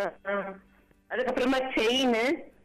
அதுக்கப்புறமா செயின்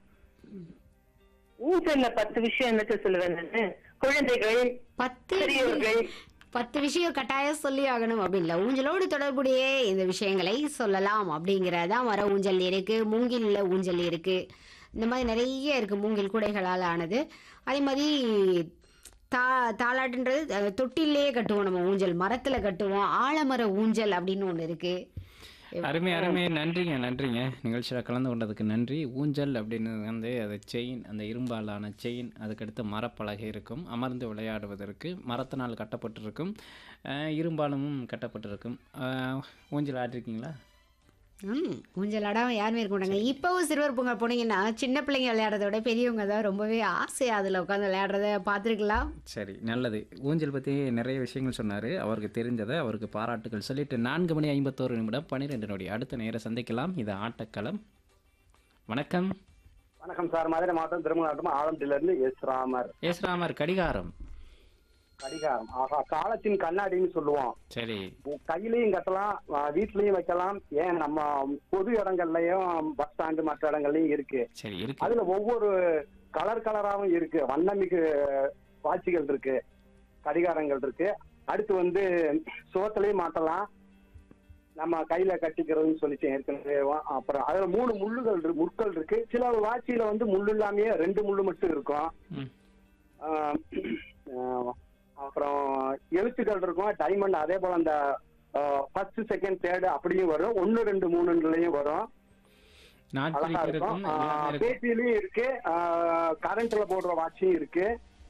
ஊஞ்சல்ல பத்து விஷயம் என்னத்த சொல்லுவேன் நானு குழந்தைகள் பத்து பெரியவர்கள் பத்து விஷயம் கட்டாயம் சொல்லி ஆகணும் அப்படின்னு இல்ல ஊஞ்சலோடு தொடர்புடைய இந்த விஷயங்களை சொல்லலாம் அப்படிங்கறதான் மர ஊஞ்சல் இருக்கு மூங்கில்ல ஊஞ்சல் இருக்கு இந்த மாதிரி நிறைய இருக்கு மூங்கில் கூடைகளால் ஆனது அதே மாதிரி தா தாலாட்டுன்றது அஹ், தொட்டிலே கட்டுவோம் நம்ம ஊஞ்சல் மரத்துல கட்டுவோம் ஆலமர ஊஞ்சல் அப்படின்னு ஒண்ணு இருக்கு அருமை அருமை நன்றிங்க நன்றிங்க நிகழ்ச்சியில் கலந்து கொண்டதுக்கு நன்றி ஊஞ்சல் அப்படின்னு வந்து அது செயின் அந்த இரும்பாலான செயின் அதுக்கடுத்து மரப்பலகை இருக்கும் அமர்ந்து விளையாடுவதற்கு மரத்தினால் கட்டப்பட்டிருக்கும் அஹ், இரும்பாலமும் கட்டப்பட்டிருக்கும் அஹ், ஊஞ்சல் ஆடிருக்கீங்களா ம் ஊஞ்சல் ஆடாம யாருமே இருக்க மாட்டாங்க இப்போவும் சிறுவர் பூங்கா போனீங்கன்னா சின்ன பிள்ளைங்க விளையாடுறத விட பெரியவங்க தான் ரொம்பவே ஆசையா அதுல உட்காந்து விளையாடுறத பார்த்துருக்கலாம் சரி நல்லது ஊஞ்சல் பற்றி நிறைய விஷயங்கள் சொன்னார் அவருக்கு தெரிஞ்சதை அவருக்கு பாராட்டுகள் சொல்லிட்டு நான்கு மணி ஐம்பத்தோரு நிமிடம் பன்னிரெண்டு நொடி அடுத்த நேரம் சந்திக்கலாம் இது ஆட்டக்களம் வணக்கம் வணக்கம் சார் மதுரை மாவட்டம் திருமண மாவட்டம் ஆலம்பட்டில இருந்து எஸ் ராமர் எஸ் ராமர் கடிகாரம் கடிகாரம் ஆஹா காலத்தின் கண்ணாடின்னு சொல்லுவோம் சரி கையிலையும் கட்டலாம் ஆஹ் வீட்லயும் வைக்கலாம் ஏன் நம்ம பொது இடங்கள்லயும் பஸ் ஸ்டாண்டு மற்ற இடங்கள்லயும் இருக்கு சரி இருக்கு அதுல ஒவ்வொரு கலர் கலராவும் இருக்கு வண்ணமிகு வாட்சிகள் இருக்கு கடிகாரங்கள் இருக்கு அடுத்து வந்து சுவத்திலையும் மாட்டலாம் நம்ம கையில கட்டிக்கிறதுன்னு சொல்லிட்டு ஏற்கனவே அப்புறம் அதுல மூணு முள்ளுகள் இருக்கு முட்கள் இருக்கு சில வாட்சியில வந்து முள்ளு இல்லாமயே ரெண்டு முள்ளு மட்டும் இருக்கும் ம். ஆஹ் ஆஹ் அப்புறம் எழுத்துக்கள் இருக்கும் டைமண்ட் அதே போல அந்த ஃபர்ஸ்ட் செகண்ட் தேர்டு அப்படியும் வரும் ஒன்னு ரெண்டு மூணுலயும் வரும் நாட் அழகா குறிப்பு இருக்கும் இருக்கும் எல்லாமே இருக்கும் பேசிலையும் இருக்கு கரண்ட்ல போடுற வாட்சும் இருக்கு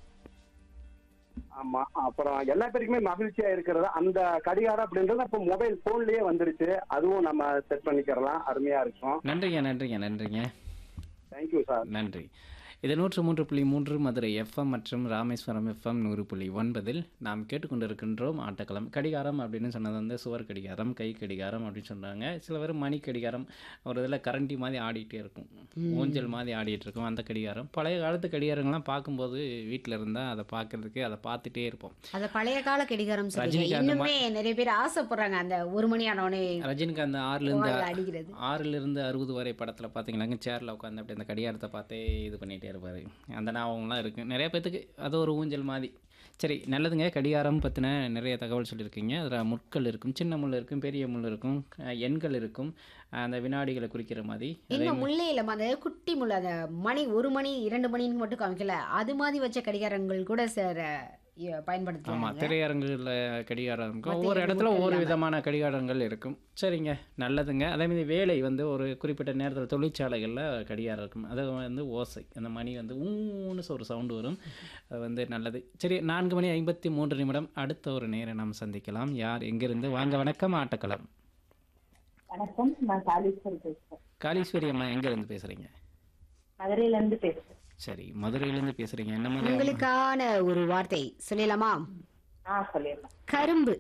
ஆமா அப்புறம் எல்லா பேருக்குமே மகிழ்ச்சியா இருக்கிறது அந்த கடிகாரம் அப்படின்றது இப்ப மொபைல் போன்லயே வந்துருச்சு அதுவும் நம்ம செட் பண்ணிக்கிறலாம் அருமையா இருக்கும் நன்றிங்க நன்றிங்க நன்றிங்க தேங்க்யூ சார் நன்றி இது நூற்று மூன்று புள்ளி மூன்று மதுரை எஃப்எம் மற்றும் ராமேஸ்வரம் எஃப்எம் நூறு புள்ளி ஒன்பதில் நாம் கேட்டுக்கொண்டிருக்கின்றோம் ஆட்டக்களம் கடிகாரம் அப்படின்னு சொன்னது வந்து சுவர் கடிகாரம் கை கடிகாரம் அப்படின்னு சொன்னாங்க சில பேர் மணி கடிகாரம் ஒரு இதில் கரண்டி மாதிரி ஆடிட்டே இருக்கும் ஊஞ்சல் மாதிரி ஆடிட்டு இருக்கும் அந்த கடிகாரம் பழைய காலத்து கடிகாரங்கள்லாம் பார்க்கும்போது வீட்டில் இருந்தால் அதை பார்க்கறதுக்கு அதை பார்த்துட்டே இருப்போம் அத பழைய கால கடிகாரம் சொல்லுங்க ரஜினிகாந்த் இன்னுமே நிறைய பேர் ஆசைப்படுறாங்க அந்த ஒரு மணி ஆனவனே ரஜினிகாந்த் ஆறுலேருந்து அடிக்கிறது ஆறிலிருந்து அறுபது வரை படத்தில் பார்த்தீங்கன்னாங்க சேரில் உட்காந்து அப்படி அந்த கடிகாரத்தை பார்த்தே இது பண்ணிகிட்டே இருப்பார் அந்த ஞாபகம்லாம் இருக்குது நிறைய பேத்துக்கு அது ஒரு ஊஞ்சல் மாதிரி சரி நல்லதுங்க கடிகாரம் பற்றின நிறைய தகவல் சொல்லியிருக்கீங்க அதில் முட்கள் இருக்கும் சின்ன முள் இருக்கும் பெரிய முள் இருக்கும் அஹ் எண்கள் இருக்கும் அந்த வினாடிகளை குறிக்கிற மாதிரி இன்னும் முள்ளே இல்லம்மா அந்த குட்டி முள் அந்த மணி ஒரு மணி இரண்டு மணின்னு மட்டும் காமிக்கல அது மாதிரி வச்ச கடிகாரங்கள் கூட சார் ஆமாம் பயன்படுத்துவாங்க திரையரங்குகளில் கடிகாரம் இருக்கும் மத்த ஒவ்வொரு எந்த இடத்துல முட்கள் ஒவ்வொரு இல்லாம. விதமான கடிகாரங்கள் இருக்கும் சரிங்க நல்லதுங்க அதே மாதிரி வேலை வந்து ஒரு குறிப்பிட்ட நேரத்தில் தொழிற்சாலைகளில் கடிகாரம் இருக்கும் அது வந்து ஓசை அந்த மணி வந்து ஊன்னு ஒரு சவுண்டு வரும் அது வந்து நல்லது சரி நான்கு மணி ஐம்பத்தி மூன்று நிமிடம் அடுத்த ஒரு நேரம் நாம் சந்திக்கலாம் யார் எங்கிருந்து வாங்க வணக்கம் ஆட்டக்களம் வணக்கம் நான் காளீஸ்வரி பேசுறேன் காளீஸ்வரி அம்மா எங்கேருந்து பேசுகிறீங்க மதுரையில இருந்து பேசுறேன் சரி மதுரையிலேருந்து பேசுகிறீங்க என்ன மாதிரி உங்களுக்கான ஒரு வார்த்தை சொல்லலாமா ஆ சொல்லிடலாம் கரும்பு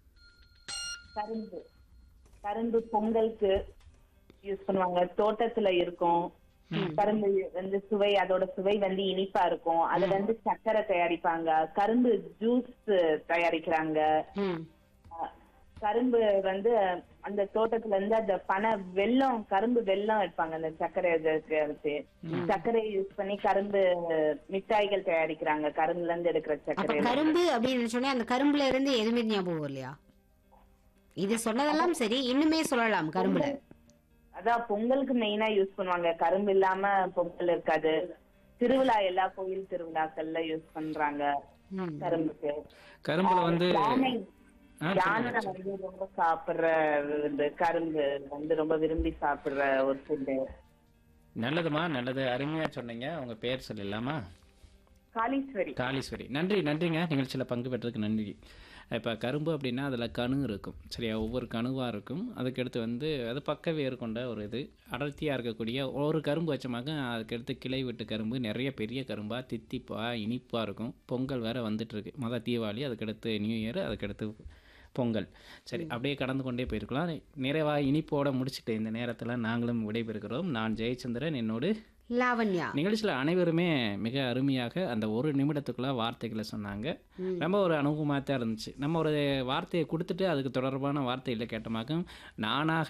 கரும்பு கரும்பு பொங்கலுக்கு யூஸ் பண்ணுவாங்க தோட்டத்துல இருக்கும் கரும்பு வந்து சுவை அதோட சுவை வந்து இனிப்பா இருக்கும் அது வந்து சர்க்கரை தயாரிப்பாங்க கரும்பு ஜூஸ் தயாரிக்கிறாங்க ம் அஹ் கரும்பு வந்து அந்த தோட்டத்துல இருந்து அந்த பனை வெல்லம் கரும்பு வெல்லம் எடுப்பாங்க அந்த சர்க்கரை இதுக்கு அடுத்து சர்க்கரையை யூஸ் பண்ணி கரும்பு மிட்டாய்கள் தயாரிக்கிறாங்க கரும்புல இருந்து எடுக்கிற அப்ப சர்க்கரை கரும்பு அப்படின்னு சொன்னா அந்த கரும்புல இருந்து எதுவுமே ஞாபகம் இல்லையா இது சொன்னதெல்லாம் சரி இன்னுமே சொல்லலாம் கரும்புல அதான் பொங்கலுக்கு மெயினா யூஸ் பண்ணுவாங்க கரும்பு இல்லாம பொங்கல் இருக்காது திருவிழா எல்லா கோயில் திருவிழாக்கள்ல யூஸ் பண்றாங்க ம். கரும்புக்கு கரும்பில் வந்து யானை ஆ, யானை வந்து ரொம்ப சாப்பிடுற இது கரும்பு வந்து ரொம்ப விரும்பி சாப்பிடுற ஒரு ஃபுட்டு நல்லதுமா நல்லது அருமையாக சொன்னீங்க உங்கள் பேர் சொல்லிடலாமா காளீஸ்வரி காளீஸ்வரி நன்றி நன்றிங்க நிகழ்ச்சியில் பங்கு பெற்றதுக்கு நன்றி இப்போ கரும்பு அப்படின்னா அதில் கணு இருக்கும் சரியா ஒவ்வொரு கணுவாக இருக்கும் அதுக்கடுத்து வந்து அது பக்க வேர் கொண்ட ஒரு இது அடர்த்தியாக இருக்கக்கூடிய ஒரு கரும்பு வச்சமாக அதுக்கடுத்து கிளை விட்டு கரும்பு நிறைய பெரிய கரும்பாக தித்திப்பாக இனிப்பாக இருக்கும் பொங்கல் வேறு வந்துட்டுருக்கு மொதல் தீபாவளி அதுக்கடுத்து நியூ இயர் அதுக்கடுத்து பொங்கல் சரி அப்படியே கடந்து கொண்டே போயிருக்கலாம் நிறைவாக இனிப்போட முடிச்சுட்டு இந்த நேரத்தில் நாங்களும் விடைபெறுகிறோம் நான் ஜெயச்சந்திரன் என்னோடு லாவண்யா நிகழ்ச்சியில் அனைவருமே மிக அருமையாக அந்த ஒரு நிமிடத்துக்குள்ள வார்த்தைகளை சொன்னாங்க ரொம்ப ஒரு அனுபவமாக தான் இருந்துச்சு நம்ம ஒரு வார்த்தையை கொடுத்துட்டு அதுக்கு தொடர்பான வார்த்தைகளை கேட்டமாக்கும் நானாக